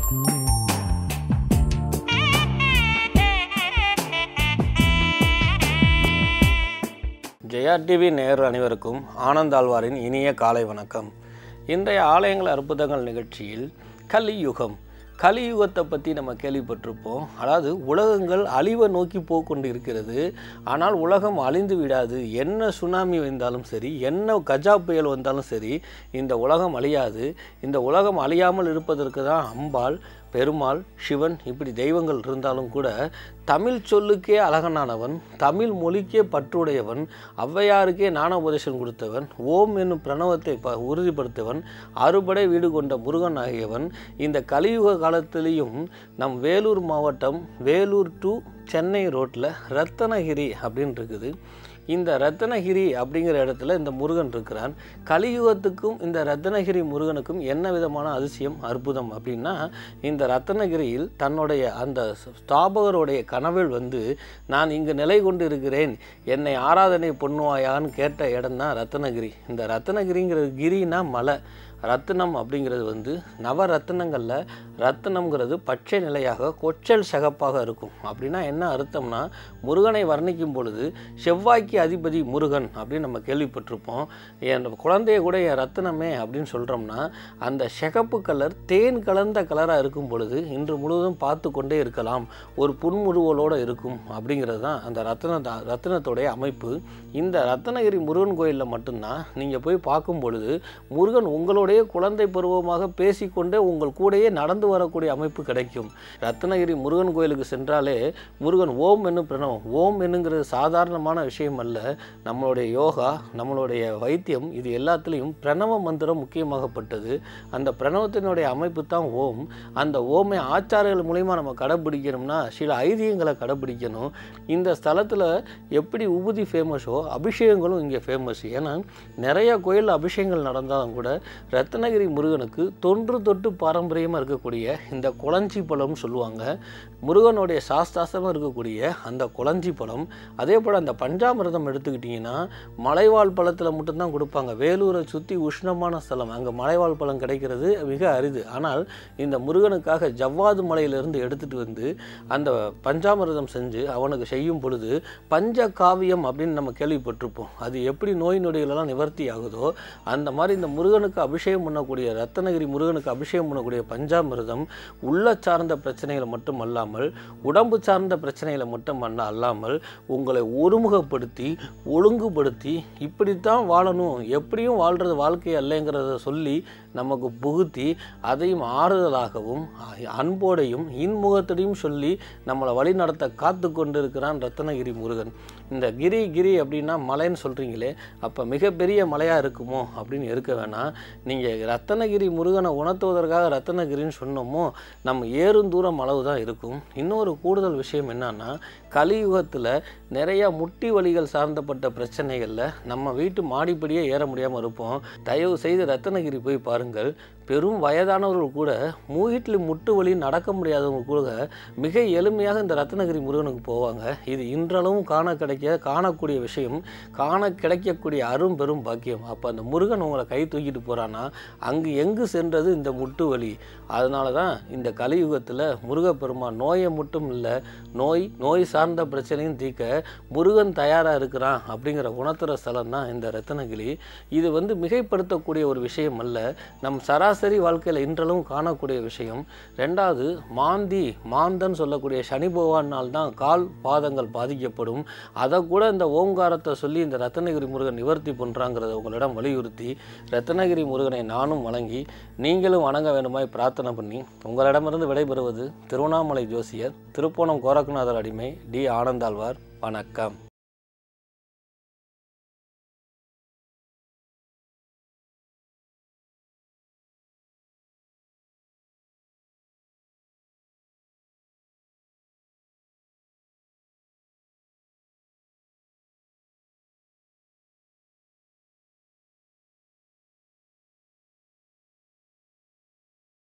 Jaya TV நேயர் அனைவருக்கும் ஆனந்த் ஆழ்வாரின் இனிய காலை வணக்கம் இன்றைய ஆலயங்கள் அற்புதங்கள் நிகழ்ச்சியில் கலியுகம் கலியுகத்தை பற்றி நம்ம கேள்விப்பட்டிருப்போம் அதாவது உலகங்கள் அழிவை நோக்கி போய் கொண்டு இருக்கிறது ஆனால் உலகம் அழிந்து விடாது என்ன சுனாமி வந்தாலும் சரி என்ன கஜா புயல் வந்தாலும் சரி இந்த உலகம் அழியாது இந்த உலகம் அழியாமல் இருப்பதற்கு தான் அம்பாள் பெருமாள் சிவன் இப்படி தெய்வங்கள் இருந்தாலும் கூட தமிழ் சொல்லுக்கே அழகனானவன் தமிழ் மொழிக்கே பற்றுடையவன் ஔவையாருக்கே ஞானோபதேசம் கொடுத்தவன் ஓம் என்னும் பிரணவத்தை ப உறுதிப்படுத்தவன் அறுபடை வீடு கொண்ட முருகன் ஆகியவன் இந்த கலியுக காலத்திலையும் நம் வேலூர் மாவட்டம் வேலூர் டு சென்னை ரோட்டில் ரத்தனகிரி அப்படின்னு இருக்குது இந்த ரத்தனகிரி அப்படிங்கிற இடத்துல இந்த முருகன் இருக்கிறான் கலியுகத்துக்கும் இந்த ரத்தனகிரி முருகனுக்கும் என்ன விதமான அதிசயம் அற்புதம் அப்படின்னா இந்த ரத்தனகிரியில் தன்னுடைய அந்த ஸ்தாபகருடைய கனவில் வந்து நான் இங்கு நிலை கொண்டு இருக்கிறேன் என்னை ஆராதனை பண்ணுவாயான்னு கேட்ட இடம் தான் ரத்தனகிரி இந்த ரத்தனகிரிங்கிற கிரினா மலை ரத்தினம் அப்படிங்கிறது வந்து நவரத்தினங்களில் ரத்தினம்ங்கிறது பச்சை நிலையாக கொச்சல் சகப்பாக இருக்கும் அப்படின்னா என்ன அர்த்தம்னா முருகனை வர்ணிக்கும் பொழுது செவ்வாய்க்கு அதிபதி முருகன் அப்படின்னு நம்ம கேள்விப்பட்டிருப்போம் என் குழந்தைய கூட என் ரத்தினமே அப்படின்னு சொல்கிறோம்னா அந்த சிகப்பு கலர் தேன் கலந்த கலராக இருக்கும் பொழுது இன்று முழுவதும் பார்த்து கொண்டே இருக்கலாம் ஒரு புன்முறுவலோடு இருக்கும் அப்படிங்கிறது தான் அந்த ரத்தின ரத்தினத்தோடைய அமைப்பு இந்த ரத்னகிரி முருகன் கோயிலில் மட்டும்தான் நீங்கள் போய் பார்க்கும் பொழுது முருகன் உங்களுடைய குழந்தை பருவமாக பேசிக்கொண்டே உங்கள் கூடயே நடந்து வரக்கூடிய அமைப்பு கிடைக்கும் ரத்னகிரி முருகன் கோயிலுக்கு சென்றாலே முருகன் ஓம் என்னும் பிரணவம் ஓம் என்னுங்கிறது சாதாரணமான விஷயம் அல்ல நம்மளுடைய யோகா நம்மளுடைய வைத்தியம் இது எல்லாத்துலேயும் பிரணவ மந்திரம் முக்கியமாகப்பட்டது அந்த பிரணவத்தினுடைய அமைப்பு தான் ஓம் அந்த ஓமை ஆச்சாரங்கள் மூலிமா நம்ம கடைப்பிடிக்கணும்னா சில ஐதீகங்களை கடைப்பிடிக்கணும் இந்த ஸ்தலத்தில் எப்படி உபுதி ஃபேமஸோ அபிஷேகங்களும் இங்கே ஃபேமஸ் ஏன்னா நிறைய கோயில் அபிஷேகங்கள் நடந்தாலும் கூட ரத்னகிரி முருகனுக்கு தொன்று தொட்டு பாரம்பரியமாக இருக்கக்கூடிய இந்த குளஞ்சி பழம்னு சொல்லுவாங்க முருகனுடைய சாஸ்தாசமாக இருக்கக்கூடிய அந்த குளஞ்சி பழம் அதே போல் அந்த பஞ்சாமிரதம் எடுத்துக்கிட்டிங்கன்னா மலைவாழ் பழத்தில் மட்டும்தான் கொடுப்பாங்க வேலூரை சுற்றி உஷ்ணமான ஸ்தலம் அங்கே மலைவாழ் பழம் கிடைக்கிறது மிக அரிது ஆனால் இந்த முருகனுக்காக ஜவ்வாது மலையிலிருந்து எடுத்துகிட்டு வந்து அந்த பஞ்சாமிரதம் செஞ்சு அவனுக்கு செய்யும் பொழுது பஞ்ச காவியம் அப்படின்னு நம்ம கேள்விப்பட்டிருப்போம் அது எப்படி நோய் நொடிகளெல்லாம் நிவர்த்தி ஆகுதோ அந்த மாதிரி இந்த முருகனுக்கு அபிஷேகம் பண்ணக்கூடிய ரத்னகிரி முருகனுக்கு அபிஷேகம் பண்ணக்கூடிய பஞ்சாமிர்தம் உள்ள சார்ந்த பிரச்சனைகளை மட்டும் அல்லாமல் உடம்பு சார்ந்த பிரச்சனைகளை மட்டும் அல்ல அல்லாமல் உங்களை ஒருமுகப்படுத்தி ஒழுங்குபடுத்தி இப்படித்தான் வாழணும் எப்படியும் வாழ்கிறது வாழ்க்கை அல்லங்கிறத சொல்லி நமக்கு புகுத்தி அதையும் ஆறுதலாகவும் அன்போடையும் இன்முகத்தோடையும் சொல்லி நம்மளை வழி நடத்த காத்து கொண்டு இருக்கிறான் ரத்னகிரி முருகன் இந்த கிரி கிரி அப்படின்னா மலைன்னு சொல்கிறீங்களே அப்போ மிகப்பெரிய மலையாக இருக்குமோ அப்படின்னு இருக்க வேணாம் நீங்கள் ரத்தனகிரி முருகனை உணர்த்துவதற்காக ரத்தனகிரின்னு சொன்னோமோ நம்ம ஏறும் தூரம் அளவு தான் இருக்கும் இன்னொரு கூடுதல் விஷயம் என்னன்னா கலியுகத்தில் நிறையா முட்டி வலிகள் சார்ந்தப்பட்ட பிரச்சனைகளில் நம்ம வீட்டு மாடிப்படியே ஏற முடியாமல் இருப்போம் தயவு செய்து ரத்தனகிரி போய் பாருங்கள் பெரும் வயதானவர்கள் கூட மூகிட்டில் முட்டு வலி நடக்க முடியாதவங்க கூட மிக எளிமையாக இந்த ரத்னகிரி முருகனுக்கு போவாங்க இது இன்றளவும் காண கிடைக்க காணக்கூடிய விஷயம் காண கிடைக்கக்கூடிய அரும் பெரும் பாக்கியம் அப்போ அந்த முருகன் உங்களை கை தூக்கிட்டு போகிறான்னா அங்கு எங்கு சென்றது இந்த முட்டு வலி அதனால தான் இந்த கலியுகத்தில் முருகப்பெருமான் நோயை மட்டும் இல்லை நோய் நோய் சார்ந்த பிரச்சனையும் தீர்க்க முருகன் தயாராக இருக்கிறான் அப்படிங்கிற உணர்த்துற ஸ்தலம் தான் இந்த ரத்னகிரி இது வந்து மிகைப்படுத்தக்கூடிய ஒரு விஷயம் அல்ல நம் சராசரி வாழ்க்கையில் இன்றளவும் காணக்கூடிய விஷயம் ரெண்டாவது மாந்தி மாந்தன் சொல்லக்கூடிய சனி பகவானால் தான் கால் பாதங்கள் பாதிக்கப்படும் அதை கூட இந்த ஓங்காரத்தை சொல்லி இந்த ரத்னகிரி முருகன் நிவர்த்தி பண்ணுறாங்கிறத உங்களிடம் வலியுறுத்தி ரத்னகிரி முருகனை நானும் வணங்கி நீங்களும் வணங்க வேண்டுமாய் பிரார்த்தனை பண்ணி உங்களிடமிருந்து விடைபெறுவது திருவண்ணாமலை ஜோசியர் திருப்போணம் கோரக்குநாதர் அடிமை டி ஆனந்தாழ்வார் வணக்கம்